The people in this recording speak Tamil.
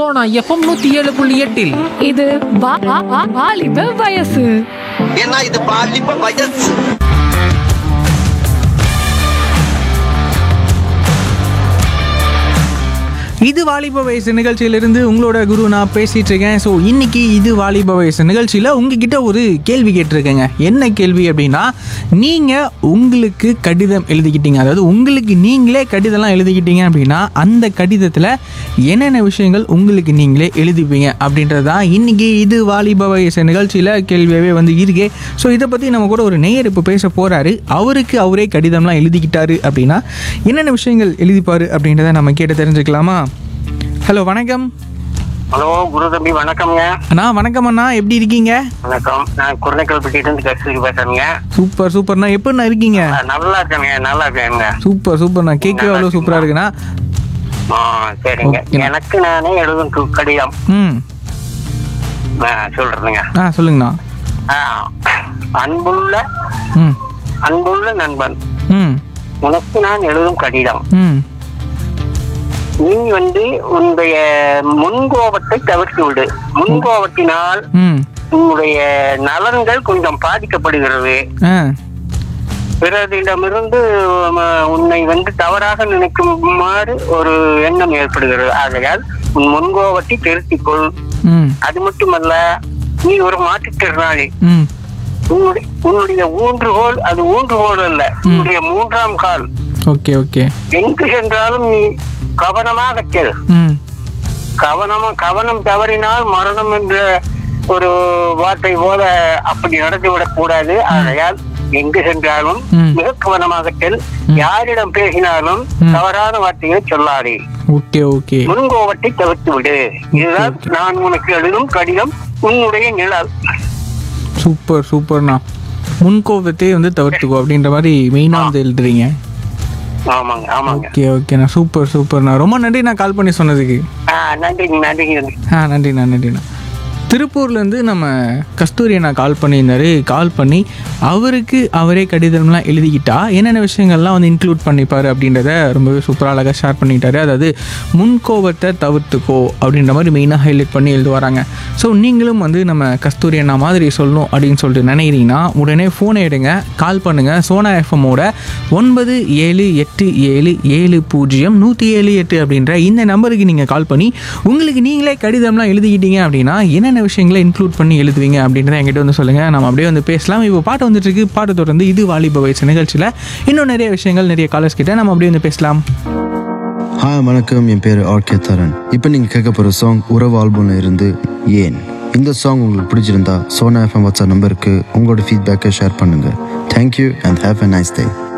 சோனா எஃப்எம் நூத்தி ஏழு புள்ளி எட்டில் இது வா- வா- வா- வாலிப வயசு ஏன்னா இது பாலிப்ப வயசு இது வாலிப வயசு நிகழ்ச்சியிலிருந்து உங்களோட குரு நான் பேசிட்டு இருக்கேன் ஸோ இன்னைக்கு இது வாலிப வயசு நிகழ்ச்சியில் உங்ககிட்ட ஒரு கேள்வி கேட்டிருக்கேங்க என்ன கேள்வி அப்படின்னா நீங்கள் உங்களுக்கு கடிதம் எழுதிக்கிட்டீங்க அதாவது உங்களுக்கு நீங்களே கடிதம்லாம் எழுதிக்கிட்டீங்க அப்படின்னா அந்த கடிதத்தில் என்னென்ன விஷயங்கள் உங்களுக்கு நீங்களே எழுதிப்பீங்க அப்படின்றது தான் இன்னைக்கு இது வாலிப வயசு நிகழ்ச்சியில் கேள்வியாகவே வந்து இருக்கே ஸோ இதை பற்றி நம்ம கூட ஒரு நேயர் இப்போ பேச போகிறாரு அவருக்கு அவரே கடிதம்லாம் எழுதிக்கிட்டாரு அப்படின்னா என்னென்ன விஷயங்கள் எழுதிப்பாரு அப்படின்றத நம்ம கேட்டு தெரிஞ்சுக்கலாமா ஹலோ வணக்கம் ஹலோ குரு தம்பி வணக்கம்ங்க அண்ணா வணக்கம் அண்ணா எப்படி இருக்கீங்க வணக்கம் நான் குருணைக்கல்பட்டிட்டு இருந்து கஸ்தூரி பேசுறேங்க சூப்பர் சூப்பர்ண்ணா எப்படிண்ணா இருக்கீங்க ஆ, நல்லா இருக்கேங்க நல்லா இருக்கேங்க சூப்பர் சூப்பர்ண்ணா கேட்கவே அவ்வளோ சூப்பராக இருக்குண்ணா ஆ சரிங்க ஓகேண்ணா. எனக்கு நானே எழுதும் கு- கடிதம் ம் ஆ, சொல்றேனுங்க ஆ சொல்லுங்கண்ணா ஆ, அன்புள்ள ம் அன்புள்ள நண்பன் ம் உனக்கு நான் எழுதும் கடிதம் ம் நீ வந்து உன்னுடைய முன்கோபத்தை தவிர்த்து விடு முன்கோபத்தினால் ம் உன்னுடைய நலன்கள் கொஞ்சம் பாதிக்கப்படுகிறது ஆ பிறரிடமிருந்து ம, உன்னை வந்து தவறாக நினைக்குமாறு ஒரு எண்ணம் ஏற்படுகிறது ஆகையால் உன் முன்கோபத்தை திருத்திக் கொள் ம் அது மட்டுமல்ல நீ ஒரு மாற்றுத்திறனாளி ம் உன்னுடைய உன்னுடைய ஊன்றுகோல் அது ஊன்றுகோல் அல்ல உன்னுடைய மூன்றாம் கால் ஓகே ஓகே எங்கு சென்றாலும் நீ கவனமாக செல் ம் கவனமா கவனம் தவறினால் மரணம் என்ற ஒரு வார்த்தை போல அப்படி நடந்துவிடக் கூடாது ஆகையால் எங்கு சென்றாலும் ம். மிக கவனமாக செல் யாரிடம் பேசினாலும் தவறான வார்த்தையை சொல்லாதே ஓகே ஓகே முன்கோபத்தை தவிர்த்து விடு இதுதான் நான் உனக்கு எழுதும் கடிதம் உன்னுடைய நிழல் சூப்பர் சூப்பர்ண்ணா முன்கோபத்தையே வந்து தவிர்த்துக்கோ அப்படின்ற மாதிரி மெயினாக வந்து எழுதுறீங்க ஆமாங்க ஆமாங்க ஓகே ஓகேண்ணா சூப்பர் சூப்பர்ண்ணா ரொம்ப நன்றி நான் கால் பண்ணி சொன்னதுக்கு ஆ நன்றிங்க நன்றிங்க ஆ நன்றிண்ணா நன்றிண்ணா திருப்பூர்லேருந்து நம்ம கஸ்தூரி அண்ணா கால் பண்ணியிருந்தாரு கால் பண்ணி அவருக்கு அவரே கடிதம்லாம் எழுதிக்கிட்டா என்னென்ன விஷயங்கள்லாம் வந்து இன்க்ளூட் பண்ணிப்பார் அப்படின்றத ரொம்பவே சூப்பராக அழகாக ஷேர் பண்ணிட்டாரு அதாவது முன்கோபத்தை தவிர்த்துக்கோ அப்படின்ற மாதிரி மெயினாக ஹைலைட் பண்ணி எழுதுவாராங்க ஸோ நீங்களும் வந்து நம்ம கஸ்தூரி அண்ணா மாதிரி சொல்லணும் அப்படின்னு சொல்லிட்டு நினைக்கிறீங்கன்னா உடனே ஃபோனை எடுங்க கால் பண்ணுங்கள் சோனா எஃப்எம்மோட ஒன்பது ஏழு எட்டு ஏழு ஏழு பூஜ்ஜியம் நூற்றி ஏழு எட்டு அப்படின்ற இந்த நம்பருக்கு நீங்கள் கால் பண்ணி உங்களுக்கு நீங்களே கடிதம்லாம் எழுதிக்கிட்டீங்க அப்படின்னா என்னென்ன விஷயங்களை இன்க்ளூட் பண்ணி எழுதுவீங்க அப்படின்றத என்கிட்ட வந்து சொல்லுங்கள் நம்ம அப்படியே வந்து பேசலாம் இப்போ பாட்டு வந்துட்டு இருக்கு பாட்டு தொடர்ந்து இது வாலிப வயசு நிகழ்ச்சியில் இன்னும் நிறைய விஷயங்கள் நிறைய காலர்ஸ் கிட்ட நம்ம அப்படியே வந்து பேசலாம் ஹாய் வணக்கம் என் பேர் ஆர்கே தரன் இப்போ நீங்கள் கேட்க போகிற சாங் உறவு ஆல்பம்ல இருந்து ஏன் இந்த சாங் உங்களுக்கு பிடிச்சிருந்தா சோனா எஃப்எம் வாட்ஸ்அப் நம்பருக்கு உங்களோட ஃபீட்பேக்கை ஷேர் பண்ணுங்கள் thank you and have a nice day